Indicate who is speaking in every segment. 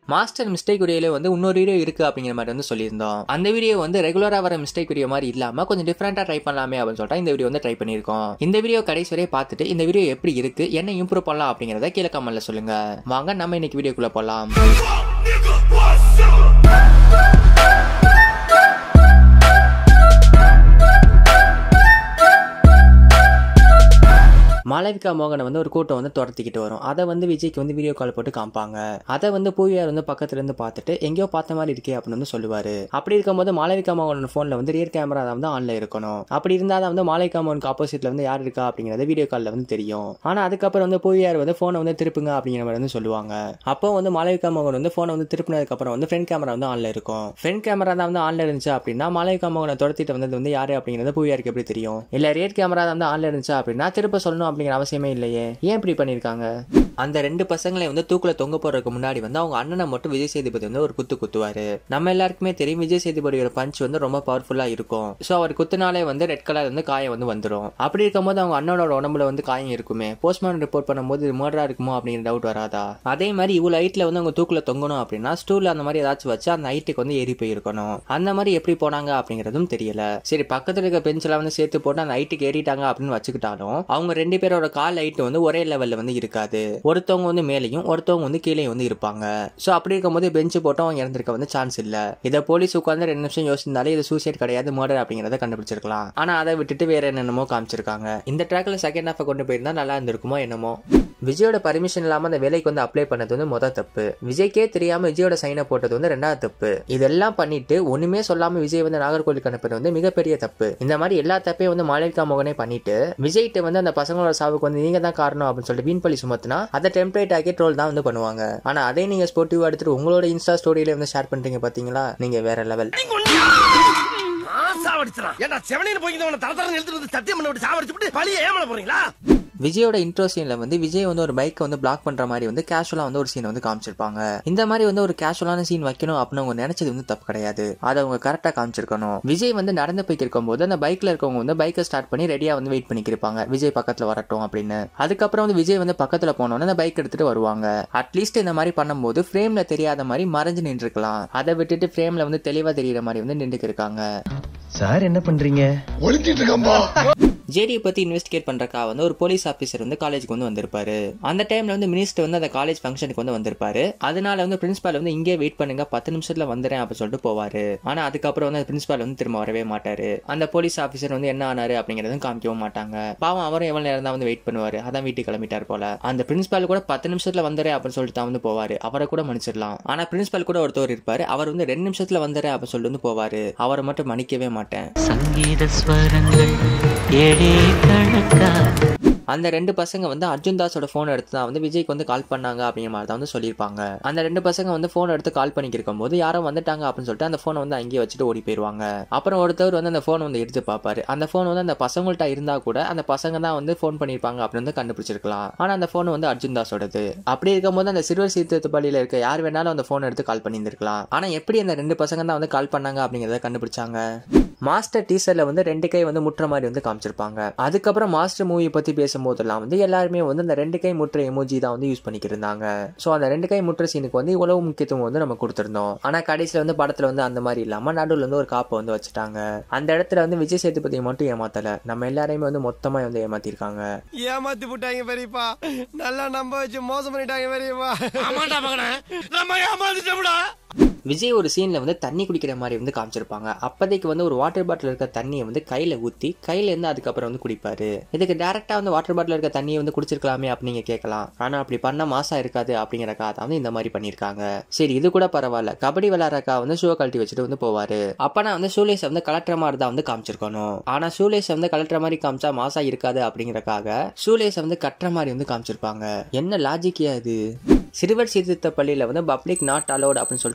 Speaker 1: master mistake வீடியோல வந்து இன்னொரு வீடியோ இருக்கு அப்படிங்கிற மாதிரி வந்து சொல்லியிருந்தோம் அந்த வீடியோ வந்து ரெகுலரா வர மிஸ்டேக் வீடியோ மாதிரி இல்லாம கொஞ்சம் டிஃப்ரெண்டா ட்ரை பண்ணலாமே அப்படின்னு சொல்லிட்டு இந்த வீடியோ வந்து ட்ரை பண்ணியிருக்கோம் இந்த வீடியோ கடைசி வரையும் பார்த்துட்டு இந்த வீடியோ எப்படி இருக்கு என்ன இம்ப்ரூவ் பண்ணலாம் அப்படிங்கறத கீழே கமெண்ட்ல சொல்லுங்க வாங்க நம்ம இன்னைக்கு வீடியோக்குள்ள போலாம் மாளவிகா மோகனை வந்து ஒரு கூட்டம் வந்து துரத்திக்கிட்டு வரும் அதை வந்து விஜய்க்கு வந்து வீடியோ கால் போட்டு காமிப்பாங்க அதை வந்து பூவியார் வந்து பக்கத்துல இருந்து பார்த்துட்டு எங்கேயோ பார்த்த மாதிரி இருக்கே அப்படின்னு வந்து சொல்லுவாரு அப்படி இருக்கும்போது மாளவிகா மோகனோட போன்ல வந்து ரியர் கேமரா தான் வந்து ஆன்ல இருக்கணும் அப்படி இருந்தால் தான் வந்து மாளவிகா மோகனுக்கு ஆப்போசிட்ல வந்து யார் இருக்கா அப்படிங்கறது வீடியோ காலில் வந்து தெரியும் ஆனா அதுக்கப்புறம் வந்து பூவியார் வந்து போனை வந்து திருப்புங்க அப்படிங்கிற மாதிரி வந்து சொல்லுவாங்க அப்போ வந்து மாளவிகா மோகன் வந்து போனை வந்து திருப்பினதுக்கு அப்புறம் வந்து ஃப்ரண்ட் கேமரா வந்து ஆன்ல இருக்கும் ஃப்ரண்ட் கேமரா தான் வந்து ஆன்ல இருந்துச்சு அப்படின்னா மாளவிகா மோகனை துரத்திட்டு வந்தது வந்து யாரு அப்படிங்கிறது பூவியாருக்கு எப்படி தெரியும் இல்ல ரியர் கேமரா தான் வந்து ஆன்ல இருந்துச்சு அப்படின்னா திருப்ப சொல்லணும் அப்படிங்கிற அவசியமே இல்லையே ஏன் இப்படி பண்ணிருக்காங்க அந்த ரெண்டு பசங்களை வந்து தூக்குல தொங்க போறதுக்கு முன்னாடி வந்து அவங்க அண்ணனை மட்டும் விஜய் சேதுபதி வந்து ஒரு குத்து குத்துவாரு நம்ம எல்லாருக்குமே தெரியும் விஜய் சேதுபதியோட பஞ்ச் வந்து ரொம்ப பவர்ஃபுல்லா இருக்கும் சோ அவர் குத்துனாலே வந்து ரெட் கலர் வந்து காயம் வந்து வந்துடும் அப்படி இருக்கும்போது அவங்க அண்ணனோட உடம்புல வந்து காயம் இருக்குமே போஸ்ட்மார்டம் ரிப்போர்ட் பண்ணும்போது இது மர்டரா இருக்குமோ அப்படிங்கிற டவுட் வராதா அதே மாதிரி இவ்வளவு ஹைட்ல வந்து அவங்க தூக்குல தொங்கணும் அப்படின்னா ஸ்டூல்ல அந்த மாதிரி ஏதாச்சும் வச்சு அந்த ஹைட்டுக்கு வந்து ஏறி போயிருக்கணும் அந்த மாதிரி எப்படி போனாங்க அப்படிங்கறதும் தெரியல சரி பக்கத்துல இருக்க பெஞ்சில வந்து சேர்த்து போட்டு அந்த ஹைட்டுக்கு ஏறிட்டாங்க அப்படின்னு வச்சுக்கிட்டாலும் அவங்க ரெண்டு பேரோட கால் ஹைட் வந்து ஒரே லெவல்ல வந்து இருக்காது ஒருத்தவங்க வந்து மேலேயும் ஒருத்தவங்க வந்து கீழே வந்து இருப்பாங்க சோ அப்படி இருக்கும்போது பெஞ்ச் போட்டு அவங்க இறந்திருக்க வந்து சான்ஸ் இல்ல இதை போலீஸ் உட்கார்ந்து ரெண்டு நிமிஷம் யோசிச்சிருந்தாலே இது சூசைட் கிடையாது மர்டர் அப்படிங்கறத கண்டுபிடிச்சிருக்கலாம் ஆனா அதை விட்டுட்டு வேற என்னென்னமோ காமிச்சிருக்காங்க இந்த ட்ராக்ல செகண்ட் ஹாஃப் கொண்டு போயிருந்தா நல்லா இருந்திருக்குமோ என்னமோ விஜயோட பர்மிஷன் இல்லாம அந்த வேலைக்கு வந்து அப்ளை பண்ணது வந்து முத தப்பு விஜய்க்கே தெரியாம விஜயோட சைனை போட்டது வந்து ரெண்டாவது தப்பு இதெல்லாம் பண்ணிட்டு ஒண்ணுமே சொல்லாம விஜய் வந்து நாகர்கோவிலுக்கு அனுப்புறது வந்து மிகப்பெரிய தப்பு இந்த மாதிரி எல்லா தப்பையும் வந்து மாளவிகா மோகனே பண்ணிட்டு விஜய்கிட்ட வந்து அந்த பசங்களோட சாவுக்கு வந்து நீங்க தான் காரணம் அப்படின்னு சொல்லிட்டு வீண் பழி சுமத்துனா அதை டெம்ப்ளேட் ஆக்கி ட்ரோல் தான் வந்து பண்ணுவாங்க ஆனா அதே நீங்க ஸ்போர்ட்டிவா எடுத்துட்டு உங்களோட இன்ஸ்டா ஸ்டோரியில வந்து ஷேர் பண்றீங்க பாத்தீங்களா நீங்க வேற லெவல்
Speaker 2: சாவடிச்சிடான் ஏன்டா செவனின்னு போய் உன தர தரன்னு எழுத்துட்டு வந்து சத்தியம் பண்ண விட்டு சாவடிச்சுட்டு பழிய ஏமல போறீங்களா
Speaker 1: விஜயோட இன்ட்ரோ சீன்ல வந்து விஜய் வந்து ஒரு பைக்கை வந்து பிளாக் பண்ற மாதிரி வந்து கேஷுவலா வந்து ஒரு சீன் வந்து காமிச்சிருப்பாங்க இந்த மாதிரி வந்து ஒரு கேஷுவலான சீன் வைக்கணும் அப்படின்னு அவங்க நினைச்சது வந்து தப்பு கிடையாது அதை அவங்க கரெக்டா காமிச்சிருக்கணும் விஜய் வந்து நடந்து போய்க்கு இருக்கும்போது அந்த பைக்ல இருக்கவங்க வந்து பைக்கை ஸ்டார்ட் பண்ணி ரெடியா வந்து வெயிட் பண்ணிக்கிருப்பாங்க விஜய் பக்கத்துல வரட்டும் அப்படின்னு அதுக்கப்புறம் வந்து விஜய் வந்து பக்கத்துல போனோன்னு அந்த பைக் எடுத்துட்டு வருவாங்க அட்லீஸ்ட் இந்த மாதிரி பண்ணும்போது ஃப்ரேம்ல தெரியாத மாதிரி மறைஞ்சு நின்றுக்கலாம் அதை விட்டுட்டு ஃப்ரேம்ல வந்து தெளிவா தெரியுற மாதிரி வந்து நின்றுக்கு இருக்காங்க
Speaker 3: சார் என்ன பண்றீங்க
Speaker 4: ஒளிஞ்சிட்டு இருக்கம்பா
Speaker 1: ஜேடியை பத்தி இன்வெஸ்டிகேட் பண்றக்கா வந்து ஒரு போலீஸ் ஆபீசர் வந்து காலேஜுக்கு வந்து வந்திருப்பாரு அந்த டைம்ல வந்து மினிஸ்டர் வந்து அந்த காலேஜ் ஃபங்க்ஷனுக்கு வந்து வந்திருப்பாரு அதனால வந்து பிரின்சிபால் வந்து இங்கே வெயிட் பண்ணுங்க பத்து நிமிஷத்துல வந்துறேன் அப்படின்னு சொல்லிட்டு போவாரு ஆனா அதுக்கப்புறம் வந்து பிரின்சிபால் வந்து திரும்ப வரவே மாட்டாரு அந்த போலீஸ் ஆபீசர் வந்து என்ன ஆனாரு அப்படிங்கறதும் காமிக்கவும் மாட்டாங்க பாவம் அவரும் எவ்வளவு நேரம் தான் வந்து வெயிட் பண்ணுவாரு அதான் வீட்டுக்கு கிளம்பிட்டார் போல அந்த பிரின்சிபால் கூட பத்து நிமிஷத்துல வந்துறேன் அப்படின்னு சொல்லிட்டு தான் வந்து போவாரு அவரை கூட மன்னிச்சிடலாம் ஆனா பிரின்சிபால் கூட ஒருத்தவர் இருப்பாரு அவர் வந்து ரெண்டு நிமிஷத்துல வந்துறேன் அப்படின்னு சொல்லிட்டு வந்து போவாரு அவரை மட்டும் மன்னிக்கவே மாட்டேன்
Speaker 5: சங்கீத ஸ்வரங்கள் ஏழே கணக்கா
Speaker 1: அந்த ரெண்டு பசங்க வந்து அர்ஜுன் தாஸோட ஃபோன் எடுத்து தான் வந்து விஜய்க்கு வந்து கால் பண்ணாங்க அப்படிங்கிற மாதிரி தான் வந்து சொல்லியிருப்பாங்க அந்த ரெண்டு பசங்க வந்து ஃபோன் எடுத்து கால் பண்ணிக்கிருக்கும் போது யாரோ வந்துட்டாங்க அப்படின்னு சொல்லிட்டு அந்த ஃபோனை வந்து அங்கேயே வச்சுட்டு ஓடி போயிருவாங்க அப்புறம் ஒருத்தவர் வந்து அந்த ஃபோன் வந்து எடுத்து பார்ப்பாரு அந்த ஃபோன் வந்து அந்த பசங்கள்ட்ட இருந்தா கூட அந்த பசங்க தான் வந்து ஃபோன் பண்ணியிருப்பாங்க அப்படின்னு வந்து கண்டுபிடிச்சிருக்கலாம் ஆனா அந்த ஃபோன் வந்து அர்ஜுன் தாஸோடது அப்படி இருக்கும்போது அந்த சிறுவர் சீர்திருத்த பள்ளியில இருக்க யார் வேணாலும் அந்த ஃபோன் எடுத்து கால் பண்ணியிருந்திருக்கலாம் ஆனா எப்படி அந்த ரெண்டு பசங்க தான் வந்து கால் பண்ணாங்க அப்படிங்கறத கண்டுபிடிச்சாங்க மாஸ்டர் டீசர்ல வந்து ரெண்டு கை வந்து முற்ற மாதிரி வந்து காமிச்சிருப்பாங்க அதுக்கப்புறம் மாஸ்டர் மூவி பத்தி பேசும்போதெல்லாம் வந்து எல்லாருமே வந்து அந்த ரெண்டு கை முற்ற எமோஜி தான் வந்து யூஸ் பண்ணிக்கிருந்தாங்க ஸோ அந்த ரெண்டு கை முற்ற சீனுக்கு வந்து இவ்வளவு முக்கியத்துவம் வந்து நம்ம கொடுத்திருந்தோம் ஆனா கடைசியில வந்து படத்துல வந்து அந்த மாதிரி இல்லாம நடுவில் வந்து ஒரு காப்பை வந்து வச்சுட்டாங்க அந்த இடத்துல வந்து விஜய் சேதுபதியை மட்டும் ஏமாத்தல நம்ம எல்லாரையுமே வந்து மொத்தமா வந்து ஏமாத்திருக்காங்க
Speaker 2: ஏமாத்தி போட்டாங்க பெரியப்பா நல்லா நம்ப வச்சு மோசம் பண்ணிட்டாங்க பெரியப்பா ஆமாடா மகனே நம்ம ஏமாத்திட்டோம்டா
Speaker 1: விஜய் ஒரு சீன்ல வந்து தண்ணி குடிக்கிற மாதிரி வந்து காமிச்சிருப்பாங்க அப்போதைக்கு வந்து ஒரு வாட்டர் பாட்டில் இருக்க தண்ணியை வந்து கையில ஊத்தி கையில இருந்து அதுக்கப்புறம் வந்து குடிப்பாரு இதுக்கு டேரக்டா வந்து வாட்டர் பாட்டில் இருக்க தண்ணியை வந்து குடிச்சிருக்கலாமே அப்படின்னு நீங்க கேட்கலாம் ஆனா அப்படி பண்ண மாசா இருக்காது அப்படிங்கறக்கா தான் வந்து இந்த மாதிரி பண்ணிருக்காங்க சரி இது கூட பரவாயில்ல கபடி விளையாடுறக்கா வந்து ஷூ கழட்டி வச்சுட்டு வந்து போவாரு அப்பனா வந்து ஷூலேஸ் வந்து கலெக்டர் மாதிரி தான் வந்து காமிச்சிருக்கணும் ஆனா ஷூலேஸ் வந்து கலெக்டர் மாதிரி காமிச்சா மாசா இருக்காது அப்படிங்கறக்காக ஷூலேஸ் வந்து கட்டுற மாதிரி வந்து காமிச்சிருப்பாங்க என்ன லாஜிக்கியா இது சிறுவர் சீர்திருத்த பள்ளியில வந்து பப்ளிக் நாட் அலோட் அப்படின்னு சொல்லிட்டு ஒரு போர்டு வந்து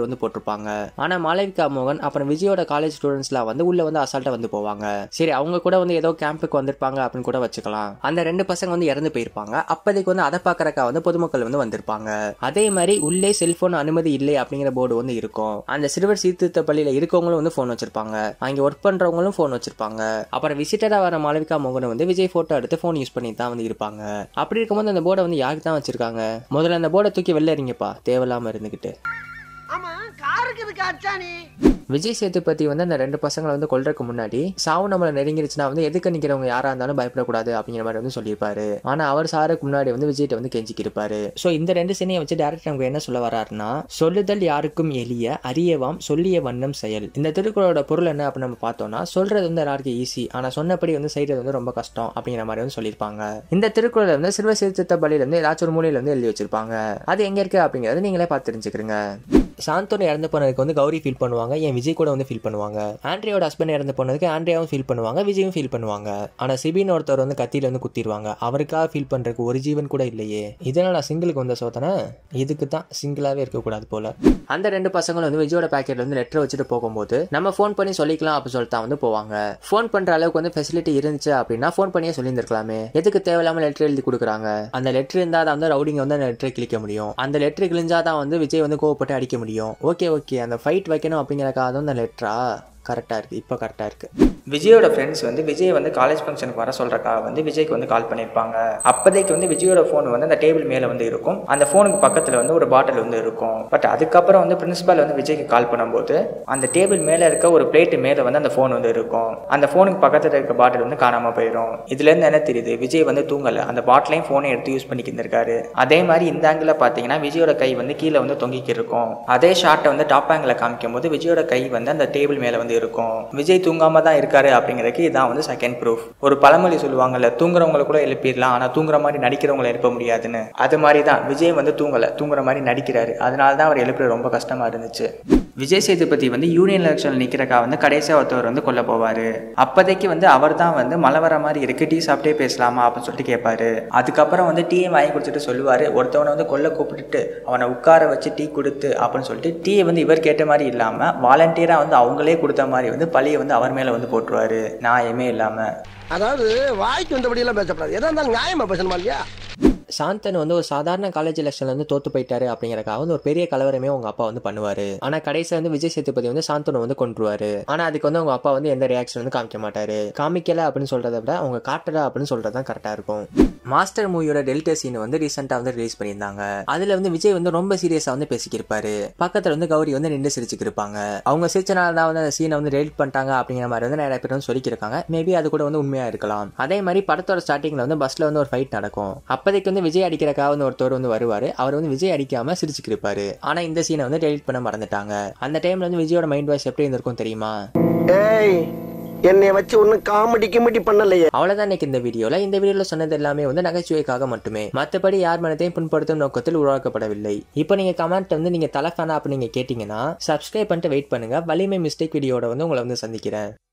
Speaker 1: வந்து போட்டிருப்பாங்க ஆனா மாளவிகா மோகன் அப்புறம் விஜயோட காலேஜ் ஸ்டூடெண்ட்ஸ்லாம் வந்து உள்ள வந்து அசால்ட்டா வந்து போவாங்க சரி அவங்க கூட வந்து ஏதோ கேம்புக்கு வந்திருப்பாங்க அப்படின்னு கூட வச்சுக்கலாம் அந்த ரெண்டு பசங்க வந்து இறந்து போயிருப்பாங்க அப்போதைக்கு வந்து அதை பாக்குறக்கா வந்து பொதுமக்கள் வந்து வந்திருப்பாங்க அதே மாதிரி உள்ளே செல்போன் அனுமதி இல்லை அப்படிங்கிற போர்டு வந்து இருக்கும் அந்த சிறுவர் சீர்திருத்த பள்ளியில இருக்கவங்களும் வந்து போன் வச்சிருப்பாங்க அங்க ஒர்க் பண்றவங்களும் போன் வச்சிருப்பாங்க அப்புறம் விசிட்டரா வர மாளவிகா மோகன் வந்து விஜய் போட்டோ எடுத்து போன் யூஸ் பண்ணி தான் வந்து இருப்பாங்க அப்படி இருக்கும்போது அந்த போர்டை வந்து யாருக்கு தான் வச்சிருக்காங்க முதல்ல அந்த போர்டை தூக்கி வெளில இருங்கப்பா தேவையில்லாம இருந்துகிட்டு
Speaker 2: ஆமா காருக்கு இதுக்கு அச்சானி
Speaker 1: விஜய் சேதுபதி வந்து அந்த ரெண்டு பசங்களை வந்து கொல்றதுக்கு முன்னாடி சாவு நம்மளை நெருங்கிருச்சுன்னா வந்து எதுக்கு நிக்கிறவங்க யாரா இருந்தாலும் பயப்படக்கூடாது அப்படிங்கிற மாதிரி வந்து சொல்லியிருப்பாரு ஆனா அவர் சாருக்கு முன்னாடி வந்து விஜய்கிட்ட வந்து கெஞ்சிக்கிருப்பாரு சோ இந்த ரெண்டு சீனையை வச்சு டேரக்டர் நமக்கு என்ன சொல்ல வர்றாருன்னா சொல்லுதல் யாருக்கும் எளிய அறியவாம் சொல்லிய வண்ணம் செயல் இந்த திருக்குறளோட பொருள் என்ன அப்படின்னு நம்ம பார்த்தோம்னா சொல்றது வந்து எல்லாருக்கும் ஈஸி ஆனா சொன்னபடி வந்து செய்யறது வந்து ரொம்ப கஷ்டம் அப்படிங்கிற மாதிரி வந்து சொல்லியிருப்பாங்க இந்த திருக்குறளை வந்து சிறுவ சீர்திருத்த பள்ளியில இருந்து ஏதாச்சும் ஒரு மூலையில வந்து எழுதி வச்சிருப்பாங்க அது எங்க இருக்கு அப்படிங்கறது நீங்களே பார்த்து தெரிஞ்சுக்கிறீங்க சாந்தோன் இறந்து போனதுக்கு வந்து கௌரி ஃபீல் பண்ணுவாங்க என் விஜய் கூட வந்து ஃபீல் பண்ணுவாங்க ஆண்ட்ரியோட ஹஸ்பண்ட் இறந்து போனதுக்கு ஆண்ட்ரியாவும் ஃபீல் பண்ணுவாங்க விஜயும் ஃபீல் பண்ணுவாங்க ஆனா சிபின் ஒருத்தர் வந்து கத்தியில வந்து குத்திடுவாங்க அவருக்காக ஃபீல் பண்றதுக்கு ஒரு ஜீவன் கூட இல்லையே இதனால நான் சிங்கிளுக்கு வந்த சோதனை இதுக்கு தான் சிங்கிளாவே இருக்கக்கூடாது போல அந்த ரெண்டு பசங்களும் வந்து விஜயோட பேக்கெட்ல வந்து லெட்டர் வச்சுட்டு போகும்போது நம்ம ஃபோன் பண்ணி சொல்லிக்கலாம் அப்படின்னு சொல்லிட்டு தான் வந்து போவாங்க ஃபோன் பண்ற அளவுக்கு வந்து ஃபெசிலிட்டி இருந்துச்சு அப்படின்னா ஃபோன் பண்ணியே சொல்லியிருந்திருக்கலாமே எதுக்கு தேவையில்லாம லெட்டர் எழுதி கொடுக்குறாங்க அந்த லெட்டர் இருந்தால் தான் வந்து ரவுடிங்க வந்து அந்த லெட்டரை கிழிக்க முடியும் அந்த லெட்டர் கிழிஞ்சாதான் வந்து விஜய் வந்து கோவப்பட்டு அடிக்க முடியும் ஓகே ஓகே அந்த ஃபைட் வைக்கணும் அப்படிங்கறக்காக தான் அந்த லெட்டரா கரெக்டாக இருக்குது இப்போ கரெக்டாக இருக்குது விஜயோட ஃப்ரெண்ட்ஸ் வந்து விஜய் வந்து காலேஜ் ஃபங்க்ஷனுக்கு வர சொல்கிறக்காக வந்து விஜய்க்கு வந்து கால் பண்ணியிருப்பாங்க அப்போதைக்கு வந்து விஜயோட ஃபோன் வந்து அந்த டேபிள் மேலே வந்து இருக்கும் அந்த ஃபோனுக்கு பக்கத்தில் வந்து ஒரு பாட்டில் வந்து இருக்கும் பட் அதுக்கப்புறம் வந்து பிரின்சிபால் வந்து விஜய்க்கு கால் பண்ணும்போது அந்த டேபிள் மேலே இருக்க ஒரு பிளேட்டு மேலே வந்து அந்த ஃபோன் வந்து இருக்கும் அந்த ஃபோனுக்கு பக்கத்தில் இருக்க பாட்டில் வந்து காணாமல் போயிடும் இதுலேருந்து என்ன தெரியுது விஜய் வந்து தூங்கலை அந்த பாட்டிலையும் ஃபோனை எடுத்து யூஸ் பண்ணிக்கிட்டு இருக்காரு அதே மாதிரி இந்த ஆங்கிளில் பார்த்தீங்கன்னா விஜயோட கை வந்து கீழே வந்து தொங்கிக்கி இருக்கும் அதே ஷாட்டை வந்து டாப் ஆங்கிளில் காமிக்கும் போது விஜயோட கை வந்து அந்த டேபிள் மேலே வந்து இருக்கும் விஜய் தூங்காம தான் இருக்காரு அப்படிங்கிறதுக்கு இதான் வந்து செகண்ட் ப்ரூஃப் ஒரு பழமொழி சொல்லுவாங்கல்ல தூங்குறவங்களை கூட எழுப்பிடலாம் ஆனால் தூங்குற மாதிரி நடிக்கிறவங்களை எழுப்ப முடியாதுன்னு அது மாதிரி தான் விஜய் வந்து தூங்கலை தூங்குற மாதிரி நடிக்கிறாரு அதனால தான் அவர் எழுப்புறது ரொம்ப கஷ்டமா இருந்துச்சு விஜய் சேதுபதி வந்து யூனியன் எலெக்ஷனில் நிற்கிறக்கா வந்து கடைசியாக ஒருத்தவர் வந்து கொல்ல போவார் அப்போதைக்கு வந்து அவர் தான் வந்து மழை வர மாதிரி இருக்கு டீ சாப்பிட்டே பேசலாமா அப்படின்னு சொல்லிட்டு கேட்பாரு அதுக்கப்புறம் வந்து டீயை வாங்கி கொடுத்துட்டு சொல்லுவார் ஒருத்தவனை வந்து கொல்ல கூப்பிட்டுட்டு அவனை உட்கார வச்சு டீ கொடுத்து அப்படின்னு சொல்லிட்டு டீயை வந்து இவர் கேட்ட மாதிரி இல்லாமல் வாலண்டியராக வந்து அவங்களே கொடுத்த மாதிரி வந்து பழியை வந்து அவர் மேலே வந்து போட்டுருவாரு நியாயமே இல்லாமல்
Speaker 2: அதாவது வாய்க்கு வந்தபடி எல்லாம் பேசப்படாது எதா இருந்தாலும் நியாயமா பேசணுமா இல்லையா
Speaker 1: சாந்தன் வந்து ஒரு சாதாரண காலேஜ் எலெக்ஷன்ல வந்து தோத்து போயிட்டாரு அப்படிங்கறக்காக வந்து ஒரு பெரிய கலவரமே உங்க அப்பா வந்து பண்ணுவாரு ஆனா கடைசியா வந்து விஜய் சேதுபதி வந்து சாந்தனை வந்து கொண்டுருவாரு ஆனா அதுக்கு வந்து அவங்க அப்பா வந்து எந்த ரியாக்ஷன் வந்து காமிக்க மாட்டாரு காமிக்கல அப்படின்னு சொல்றதை விட அவங்க காட்டல அப்படின்னு சொல்றது தான் கரெக்டா இருக்கும் மாஸ்டர் மூவியோட டெல்டா சீன் வந்து ரீசெண்டா வந்து ரிலீஸ் பண்ணியிருந்தாங்க அதுல வந்து விஜய் வந்து ரொம்ப சீரியஸா வந்து பேசிக்கிருப்பாரு பக்கத்துல வந்து கௌரி வந்து நின்று சிரிச்சுக்கிருப்பாங்க அவங்க சிரிச்சனால தான் வந்து அந்த சீனை வந்து டெலிட் பண்ணிட்டாங்க அப்படிங்கிற மாதிரி வந்து நிறைய பேர் வந்து சொல்லிக்கிருக்காங்க மேபி அது கூட வந்து உண்மையா இருக்கலாம் அதே மாதிரி படத்தோட ஸ்டார்டிங்ல வந்து பஸ்ல வந்து ஒரு ஃபைட் நடக்கும் அப்போதைக்கு வந்து விஜய் அடிக்கிறக்காக வந்து ஒருத்தர் வந்து வருவாரு அவர் வந்து விஜய் அடிக்காம சிரிச்சுக்கிருப்பாரு ஆனா இந்த சீனை வந்து டெலிட் பண்ண மறந்துட்டாங்க அந்த டைம்ல வந்து விஜயோட மைண்ட் வாய்ஸ் எப்படி இருந்திருக்கும் தெரியுமா
Speaker 2: ஏய் என்னை வச்சு ஒன்னும் காமெடி கிமெடி பண்ணலையே
Speaker 1: அவ்வளவுதான் இன்னைக்கு இந்த வீடியோல இந்த வீடியோல சொன்னது எல்லாமே வந்து நகைச்சுவைக்காக மட்டுமே மத்தபடி யார் மனதையும் புண்படுத்தும் நோக்கத்தில் உருவாக்கப்படவில்லை இப்போ நீங்க கமெண்ட் வந்து நீங்க தலை ஃபேனா அப்படி நீங்க கேட்டீங்கன்னா சப்ஸ்கிரைப் பண்ணிட்டு வெயிட் பண்ணுங்க வலிமை மிஸ்டேக் வீடியோட வந்து உங்களை வந்து சந்திக்கிறேன்